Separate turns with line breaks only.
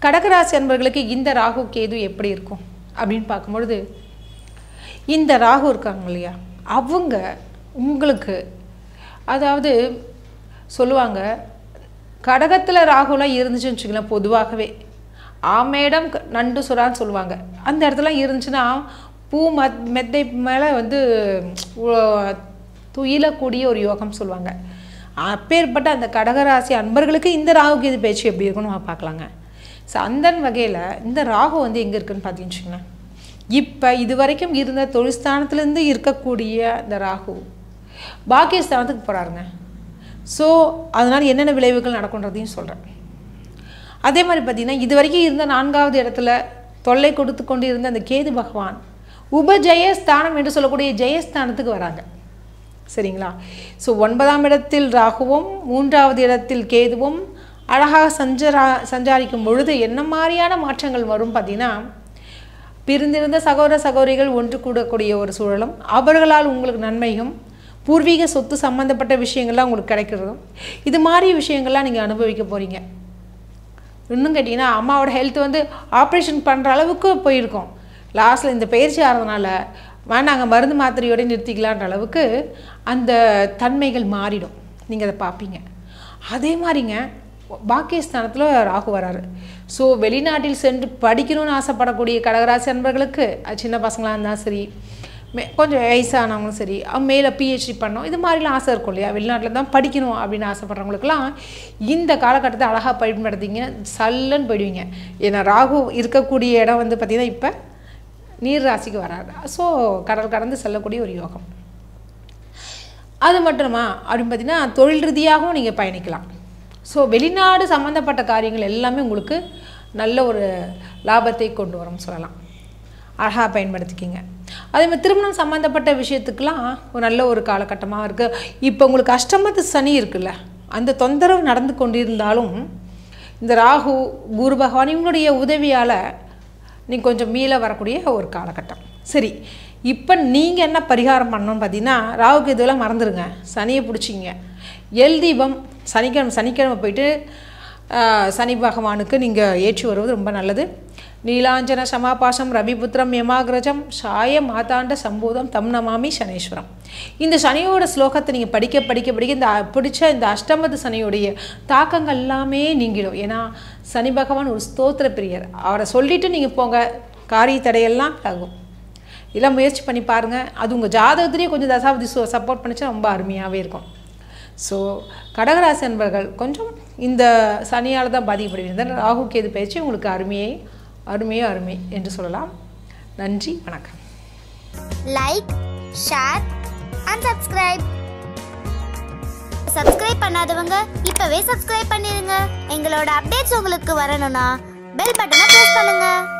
கடகராசி அன்பர்களுக்கு இந்த ராகு கேது எப்படி இருக்கும் அப்படின்னு பார்க்கும்பொழுது இந்த ராகு இருக்காங்க இல்லையா அவங்க உங்களுக்கு அதாவது சொல்லுவாங்க கடகத்தில் ராகுலாம் இருந்துச்சுன்னு வச்சுக்கலாம் பொதுவாகவே ஆமேடம் க- நண்டு சுறான்னு சொல்லுவாங்க அந்த இடத்துல இருந்துச்சுன்னா பூ மத் மெத்தை மேலே வந்து உ- துயிலக்கூடிய ஒரு யோகம் சொல்லுவாங்க அப்பேற்பட்ட அந்த கடகராசி அன்பர்களுக்கு இந்த ராகு கேது பேச்சு எப்படி இருக்குன்னு நம்ம பார்க்கலாங்க ஸோ அந்த வகையில் இந்த ராகு வந்து எங்கே இருக்குன்னு பார்த்தீங்கன்னு வச்சுக்கோங்களேன் இப்போ இது வரைக்கும் இருந்த தொழிற்ஸ்தானத்துலேருந்து இருக்கக்கூடிய இந்த ராகு பாக்கியஸ்தானத்துக்கு போகிறாருங்க ஸோ அதனால் என்னென்ன விளைவுகள் நடக்குன்றதையும் சொல்கிறேன் அதே மாதிரி பார்த்தீங்கன்னா இது வரைக்கும் இருந்த நான்காவது இடத்துல தொல்லை கொடுத்து கொண்டு இருந்த அந்த கேது பகவான் உபஜெயஸ்தானம் என்று சொல்லக்கூடிய ஜெயஸ்தானத்துக்கு வராங்க சரிங்களா ஸோ ஒன்பதாம் இடத்தில் ராகுவும் மூன்றாவது இடத்தில் கேதுவும் அழகாக சஞ்சரா சஞ்சாரிக்கும் பொழுது என்ன மாதிரியான மாற்றங்கள் வரும் பார்த்தீங்கன்னா பிரிந்திருந்த சகோதர சகோதரிகள் ஒன்று கூடக்கூடிய ஒரு சூழலும் அவர்களால் உங்களுக்கு நன்மையும் பூர்வீக சொத்து சம்மந்தப்பட்ட விஷயங்கள்லாம் உங்களுக்கு கிடைக்கிறதும் இது மாதிரி விஷயங்கள்லாம் நீங்கள் அனுபவிக்க போகிறீங்க இன்னும் கேட்டிங்கன்னா அம்மாவோட ஹெல்த் வந்து ஆப்ரேஷன் பண்ணுற அளவுக்கு போயிருக்கோம் லாஸ்ட்டில் இந்த பயிற்சி ஆகிறதுனால வேணாங்க மருந்து மாத்திரையோட நிறுத்திக்கலான்ற அளவுக்கு அந்த தன்மைகள் மாறிடும் நீங்கள் அதை பார்ப்பீங்க அதே மாதிரிங்க பாக்கியஸ்தானத்தில் ராகு வராரு ஸோ வெளிநாட்டில் சென்று படிக்கணும்னு ஆசைப்படக்கூடிய கடகராசி அன்பர்களுக்கு அது சின்ன பசங்களாக இருந்தாலும் சரி மே கொஞ்சம் வயசானவங்களும் சரி அவங்க மேலே பிஹெச்டி பண்ணோம் இது மாதிரிலாம் ஆசை இருக்கும் இல்லையா வெளிநாட்டில் தான் படிக்கணும் அப்படின்னு ஆசைப்படுறவங்களுக்குலாம் இந்த காலகட்டத்தை அழகாக பயன்படுத்திங்க சல்லுன்னு போயிடுவீங்க ஏன்னா ராகு இருக்கக்கூடிய இடம் வந்து பார்த்திங்கன்னா இப்போ நீர் ராசிக்கு வராது ஸோ கடல் கடந்து செல்லக்கூடிய ஒரு யோகம் அது மட்டுமா அப்படின்னு பார்த்தீங்கன்னா தொழில் ரீதியாகவும் நீங்கள் பயணிக்கலாம் ஸோ வெளிநாடு சம்மந்தப்பட்ட காரியங்கள் எல்லாமே உங்களுக்கு நல்ல ஒரு லாபத்தை கொண்டு வரும் சொல்லலாம் அழகாக பயன்படுத்திக்கிங்க அதே மாதிரி திருமணம் சம்மந்தப்பட்ட விஷயத்துக்கெலாம் ஒரு நல்ல ஒரு காலகட்டமாக இருக்குது இப்போ உங்களுக்கு அஷ்டமத்து சனி இருக்குல்ல அந்த தொந்தரவு நடந்து கொண்டிருந்தாலும் இந்த ராகு குரு பகவான் இவங்களுடைய உதவியால் நீங்கள் கொஞ்சம் மீள வரக்கூடிய ஒரு காலகட்டம் சரி இப்போ நீங்கள் என்ன பரிகாரம் பண்ணணும்னு பார்த்தீங்கன்னா ராகுக்கு இதெல்லாம் மறந்துடுங்க சனியை பிடிச்சிங்க எல் தீபம் சனிக்கிழமை சனிக்கிழமை போயிட்டு ஆஹ், சனி பகவானுக்கு நீங்கள் ஏற்றி வருவது ரொம்ப நல்லது நீலாஞ்சன சமாபாசம் ரவிபுத்திரம் யமாகிரஜம் சாய மாதாண்ட சம்பூதம் தம் நமாமி சனீஸ்வரம் இந்த சனியோட ஸ்லோகத்தை நீங்கள் படிக்க படிக்க படிக்க இந்த அ- பிடிச்ச இந்த அஷ்டமது சனியுடைய தாக்கங்கள் எல்லாமே நீங்கிடும் ஏன்னா சனி பகவான் ஒரு ஸ்தோத்திர பிரியர் அவரை சொல்லிட்டு நீங்கள் போங்க காரிய தடையெல்லாம் ஆகும் இதெல்லாம் முயற்சி பண்ணி பாருங்கள் அது உங்கள் ஜாதகத்திலேயே கொஞ்சம் தசாபதி சப்போர்ட் பண்ணிச்சா ரொம்ப அருமையாகவே இருக்கும் ஸோ கடகராசி அன்பர்கள் கொஞ்சம் இந்த சனியால் தான் பாதிக்கப்படுவீங்க ராகு கேது பயிற்சி உங்களுக்கு அருமையை அருமையோ அருமை என்று சொல்லலாம் நன்றி வணக்கம்
like share and subscribe subscribe பண்ணாதவங்க இப்பவே சப்ஸ்கிரைப் பண்ணிருங்க எங்களோட அப்டேட்ஸ் உங்களுக்கு வரணும்னா பெல் பட்டனை பிரஸ் பண்ணுங்க